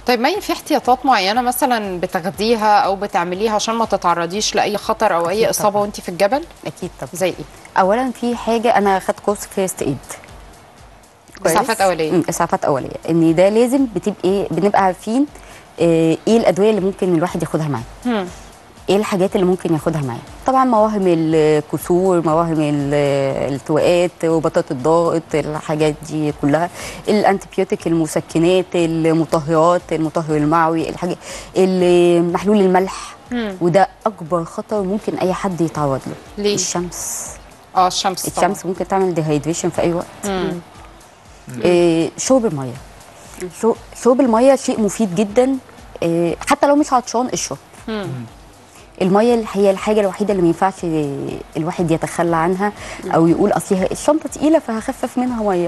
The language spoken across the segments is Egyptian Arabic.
طيب مي في احتياطات معينه مثلا بتاخديها او بتعمليها عشان ما تتعرضيش لاي خطر او اي أكيد اصابه طبعاً. وانت في الجبل اكيد طبعا زي ايه اولا في حاجه انا خدت كورس فيرست ايد إسعافات أولية. اسعافات اوليه ان ده لازم بتبقى بنبقى عارفين آه، ايه الادويه اللي ممكن الواحد ياخدها معاه هم. ايه الحاجات اللي ممكن ياخدها معاه طبعا مواهم الكسور مواهم ال- الالتواءات وبطاطا الضغط الحاجات دي كلها الانتيبيوتيك المسكنات المطهرات المطهر المعوي الحاجات ال- محلول الملح مم. وده اكبر خطر ممكن اي حد يتعرض له ليه؟ الشمس اه الشمس طبعاً. الشمس ممكن تعمل ديهايدريشن في اي وقت مم. إيه شرب الميه شو- شرب الميه شيء مفيد جدا إيه حتى لو مش عطشان اشرب مم. الميه هي الحاجه الوحيده اللي ما ينفعش الواحد يتخلى عنها او يقول اصل هي الشنطه تقيله فهخفف منها ميه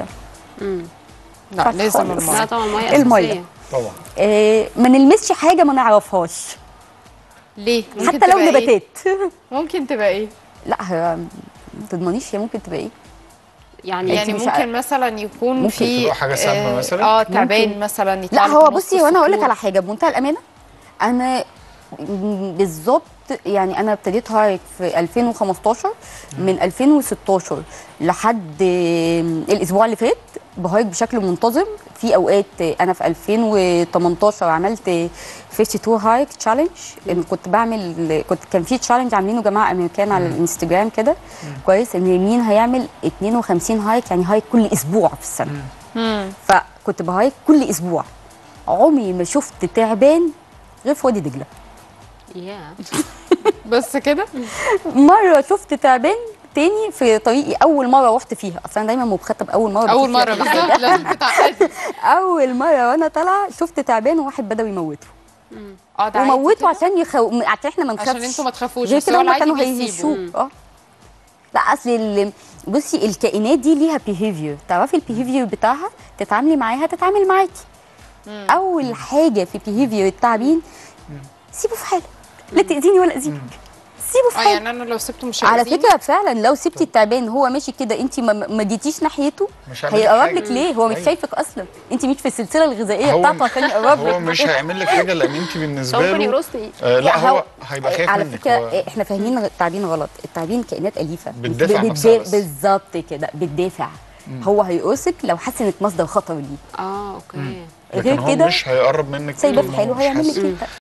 لا خالص. لازم لا الميه طبعا ميه المية. أساسية. طبعا إيه ما نلمسش حاجه ما نعرفهاش ليه ممكن حتى لو تبقى إيه؟ نباتات ممكن تبقى ايه لا هي ما تضمنيش هي ممكن تبقى ايه يعني يعني مش ممكن عارف. مثلا يكون ممكن في تبقى حاجة سامة آه، مثلاً؟ اه تعبان ممكن. مثلا لا يتعالج هو في نص بصي وانا اقول لك السطور. على حاجه بمنتهى الامانه انا بالظبط يعني انا ابتديت هايك في 2015 من 2016 لحد الاسبوع اللي فات بهايك بشكل منتظم في اوقات انا في 2018 عملت 52 هايك تشالنج كنت بعمل كنت كان في تشالنج عاملينه جماعه امريكان على الانستجرام كده كويس ان مين هيعمل 52 هايك يعني هايك كل اسبوع في السنه مم. فكنت بهايك كل اسبوع عمري ما شفت تعبان غير في وادي دجله يا بس كده مره شفت تعبان تاني في طريقي اول مره رحت فيها اصلا أنا دايما مبخته باول مره اول بشوف مره فيها كل بالظبط حاجة. لازم تتعقدي اول مره وانا طالعه شفت تعبان وواحد بدوي يموته اه ده عادي وموته كده؟ عشان يخو... عشان احنا ما نخافش عشان انتوا ما تخافوش غير بس كده هو هم العادي كانوا بيسيبوا هيهشوك اه لا اصل ال- بصي الكائنات دي ليها بيهيفير تعرفي البيهيفير بتاعها تتعاملي معاها تتعامل معاكي اول حاجه في بيهيفير التعبين سيبه في حاله لا تاذيني ولا اذيك سيبه في اه حاله يعني انا لو سبته مش على هيأذيني؟ فكره فعلا لو سبتي التعبان هو ماشي كده انت ما, ما جيتيش ناحيته مش هيعمل لك هيقرب حاجة. لك ليه هو مش أيوة. شايفك اصلا انت مش في السلسله الغذائيه هو بتاعته عشان يقرب لك هو مش هيعمل لك حاجه لان انت بالنسبه ممكن له يقرصني آه لا لا، هو هيبقى خايف على منك فكره هو احنا فاهمين التعبين غلط التعبين كائنات اليفه بتدافع بت- نفسها بتدا- بس. بالظبط كده بتدافع هو هيقرصك لو حس انك مصدر خطر ليه اه اوكي غير لكن هو كده مش هيقرب منك سايبه طول في ما هو حاله مش هيعمل حاسس. لك ايه